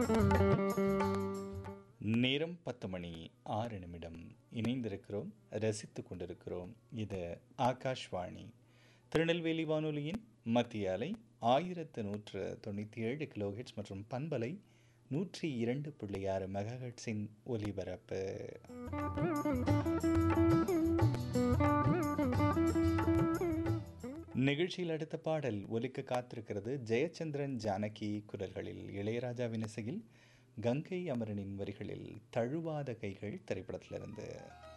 நேரம் பத்து மணி ஆறு நிமிடம் இணைந்திருக்கிறோம் ரசித்து கொண்டிருக்கிறோம் இது ஆகாஷ்வாணி திருநெல்வேலி வானொலியின் மத்திய அலை ஆயிரத்து நூற்று தொண்ணூற்றி ஏழு கிலோஹெட்ஸ் மற்றும் பண்பலை நூற்றி இரண்டு புள்ளி ஆறு மெகாஹெட்ஸின் ஒலிபரப்பு நிகழ்ச்சியில் அடுத்த பாடல் ஒலிக்க காத்திருக்கிறது ஜெயச்சந்திரன் ஜானகி குரல்களில் இளையராஜாவின் இசையில் கங்கை அமரனின் வரிகளில் தழுவாத கைகள் திரைப்படத்திலிருந்து